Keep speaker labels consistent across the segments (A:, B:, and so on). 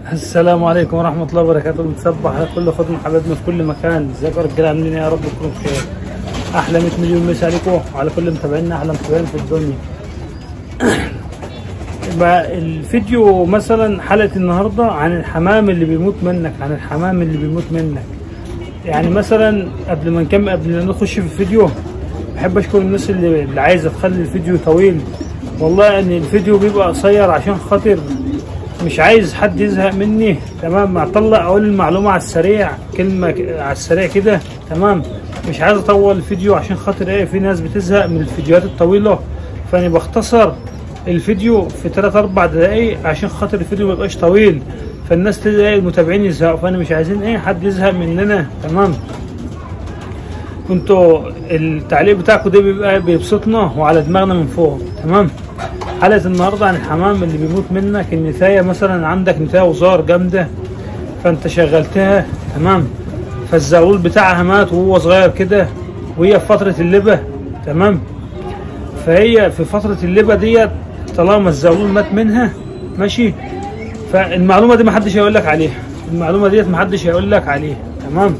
A: السلام عليكم ورحمة الله وبركاته بنصبح على كل خدمة حبايبنا في كل مكان ازيكم يا رجالة عاملين ايه يا رب تكونوا بخير أحلى 100 مليون مسا عليكم وعلى كل متابعينا أحلى متابعين في الدنيا يبقى الفيديو مثلا حلقة النهاردة عن الحمام اللي بيموت منك عن الحمام اللي بيموت منك يعني مثلا قبل ما نكمل قبل ما نخش في الفيديو بحب اشكر الناس اللي, اللي عايزه تخلي الفيديو طويل والله ان الفيديو بيبقى قصير عشان خاطر مش عايز حد يزهق مني تمام اطلع اقول المعلومه على السريع كلمه ك- على السريع كده تمام مش عايز اطول الفيديو عشان خاطر ايه في ناس بتزهق من الفيديوهات الطويله فانا بختصر الفيديو في 3 4 دقايق عشان خاطر الفيديو ما يبقاش طويل فالناس تلاقي المتابعين يزهقوا فانا مش عايزين ايه حد يزهق مننا تمام كنتوا التعليق بتاعكم ده بيبقى بيبسطنا وعلى دماغنا من فوق تمام حلقة النهاردة عن الحمام اللي بيموت منك النتاية مثلا عندك نتاية وزار جامدة فانت شغلتها تمام فالزغلول بتاعها مات وهو صغير كده وهي في فترة اللبة تمام فهي في فترة اللبة ديت طالما الزغلول مات منها ماشي فالمعلومة دي محدش هيقول لك عليها المعلومة ديت محدش هيقول لك عليها تمام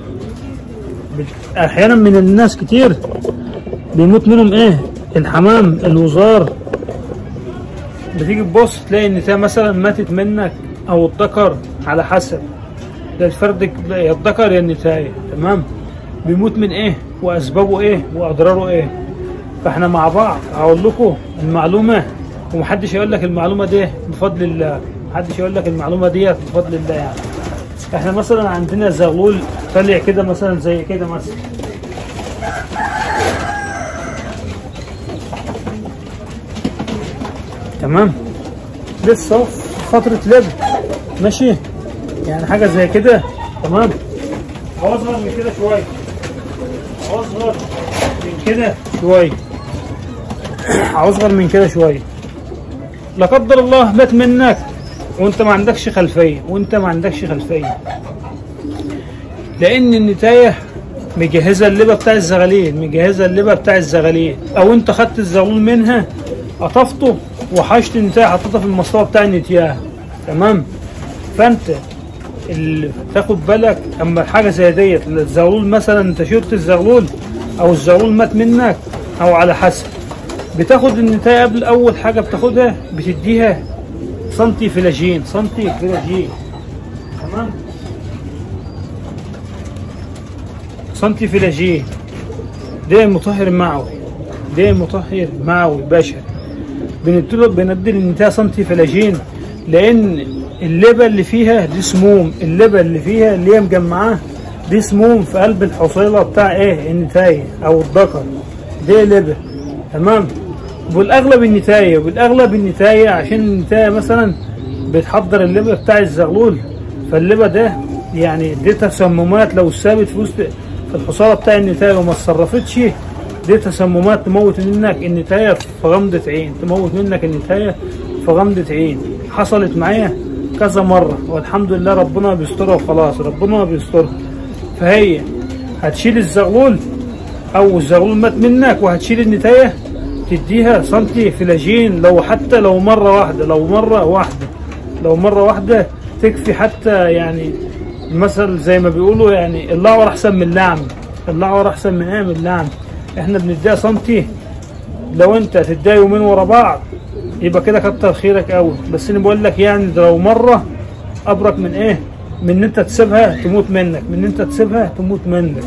A: احيانا من الناس كتير بيموت منهم ايه الحمام الوزار بتيجي تبص تلاقي النتاية مثلا ماتت منك او الذكر على حسب ده الفرد ك- يا الذكر يا النتاية تمام بيموت من ايه واسبابه ايه واضراره ايه فاحنا مع بعض هقول لكم المعلومة ومحدش هيقول لك المعلومة دي بفضل الله محدش هيقول لك المعلومة دي بفضل الله يعني احنا مثلا عندنا زغلول طلع كده مثلا زي كده مثلا تمام لسه في فترة لب ماشي يعني حاجة زي كده تمام هو اصغر من كده شوية هو اصغر من كده شوية اصغر من كده شوية لا قدر الله مات منك وانت ما عندكش خلفية وانت ما عندكش خلفية لان النتاية مجهزة اللبة بتاع الزغالين مجهزة اللبة بتاع الزغالين او انت خدت الزغلول منها قطفته وحشت النتاية حطيتها في المصطبة بتاع النتياه تمام فانت اللي تاخد بالك اما حاجة زي ديت الزغلول مثلا انت شرت الزغلول او الزغلول مات منك او على حسب بتاخد النتاية قبل اول حاجة بتاخدها بتديها سنتي فلاجين سنتي فلاجين تمام سنتي فلاجين ده مطهر معوي ده مطهر معوي بشري بنديله بندي للنتاية سنتي فلاجين لان اللبة اللي فيها دي سموم اللبة اللي فيها اللي هي مجمعاه دي سموم في قلب الحصيلة بتاع ايه النتاية او الذكر دي لبة تمام والاغلب النتاية والاغلب النتاية عشان النتاية مثلا بتحضر اللبة بتاع الزغلول فاللبة ده يعني دي تسممات لو ثابت في وسط في الحصالة بتاع النتاية وما اتصرفتش دي تسممات تموت منك النتاية في غمضة عين تموت منك النتاية في غمضة عين حصلت معايا كذا مرة والحمد لله ربنا بيسترها وخلاص ربنا بيسترها فهي هتشيل الزغلول او الزغلول مات منك وهتشيل النتاية تديها سنتي فلاجين لو حتى لو مرة واحدة لو مرة واحدة لو مرة واحدة تكفي حتى يعني مثل زي ما بيقولوا يعني اللعور احسن من اللعم اللعور احسن من ايه من اللعم احنا بنديها سنتي لو انت تديها يومين ورا بعض يبقى كده كتر خيرك قوي بس انا بقول لك يعني ده لو مره ابرك من ايه من ان انت تسيبها تموت منك من ان انت تسيبها تموت منك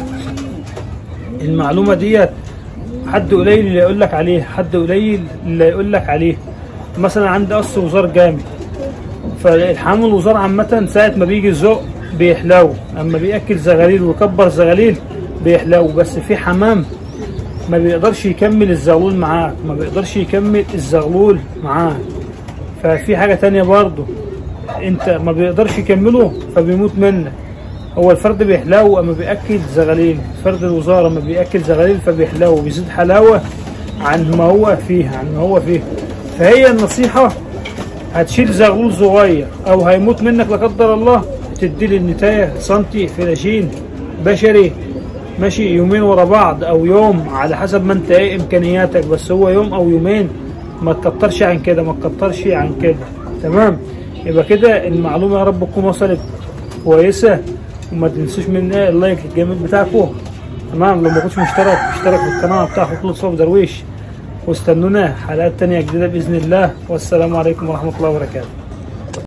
A: المعلومه ديت حد قليل اللي يقول لك عليه حد قليل اللي يقول لك عليه مثلا عندي قص وزار جامد فالحمام الوزار عامة ساعة ما بيجي الذوق بيحلو اما بياكل زغاليل ويكبر زغاليل بيحلو بس في حمام ما بيقدرش يكمل الزغلول معاك ما بيقدرش يكمل الزغلول معاك ففي حاجة تانية برضه انت ما بيقدرش يكمله فبيموت منك هو الفرد بيحلو اما بياكل زغاليل فرد الوزارة اما بياكل زغاليل فبيحلو بيزيد حلاوة عن ما هو فيه عن ما هو فيه فهي النصيحة هتشيل زغلول صغير او هيموت منك لا قدر الله تدي للنتاية سنتي فلاشين بشري ماشي يومين ورا بعض او يوم على حسب ما انت ايه امكانياتك بس هو يوم او يومين ما تكترش عن كده ما تكترش عن كده تمام يبقى كده المعلومه يا رب تكون وصلت كويسه وما تنسوش مني اللايك الجميل بتاعكم تمام لو ما كنتش مشترك اشترك في القناه بتاع خطوط صوب درويش واستنونا حلقات تانية جديدة بإذن الله والسلام عليكم ورحمة الله وبركاته